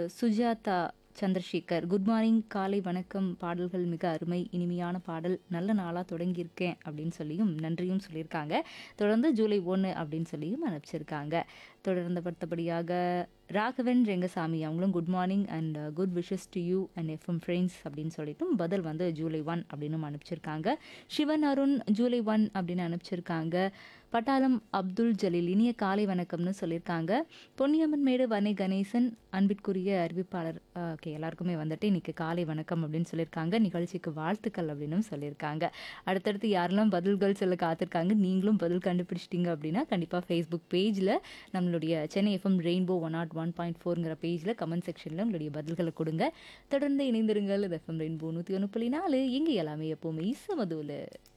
Sujatha Chandrasekhar good morning காலை வணக்கம் பாடல்கள் மிக அருமை இனிமையான பாடல் நல்ல நாளாக தொடங்கியிருக்கேன் அப்படின்னு சொல்லியும் நன்றியும் சொல்லியிருக்காங்க தொடர்ந்து ஜூலை ஒன்று அப்படின்னு சொல்லியும் அனுப்பிச்சிருக்காங்க தொடர்ந்து படுத்தபடியாக ராகவன் ரெங்கசாமி அவங்களும் good morning and good wishes to you and FM friends அப்படின்னு சொல்லிட்டும் பதில் வந்து ஜூலை ஒன் அப்படின்னு அனுப்பிச்சிருக்காங்க சிவன் அருண் ஜூலை ஒன் அப்படின்னு அனுப்பிச்சிருக்காங்க பட்டாளம் அப்துல் ஜலீல் இனிய காலை வணக்கம்னு சொல்லியிருக்காங்க பொன்னியம்மன் மேடு வனை கணேசன் அன்பிற்குரிய அறிவிப்பாளர் ஓகே எல்லாருக்குமே வந்துட்டு இன்னைக்கு காலை வணக்கம் அப்படின்னு சொல்லியிருக்காங்க நிகழ்ச்சிக்கு வாழ்த்துக்கள் அப்படின்னு சொல்லியிருக்காங்க அடுத்தடுத்து யாரெல்லாம் பதில்கள் சொல்ல காத்திருக்காங்க நீங்களும் பதில் கண்டுபிடிச்சிட்டீங்க அப்படின்னா கண்டிப்பாக ஃபேஸ்புக் பேஜில் நம்மளுடைய Chennai FM Rainbow one nought one point ஃபோருங்கிற பேஜில் கமெண்ட் செக்ஷனில் உங்களுடைய பதில்களை கொடுங்க தொடர்ந்து இணைந்திருங்கள் இது எஃப்எம் ரெயின்போ நூற்றி ஒன்று புள்ளி நாலு இங்கே எல்லாமே எப்போவுமே இசமதுவில்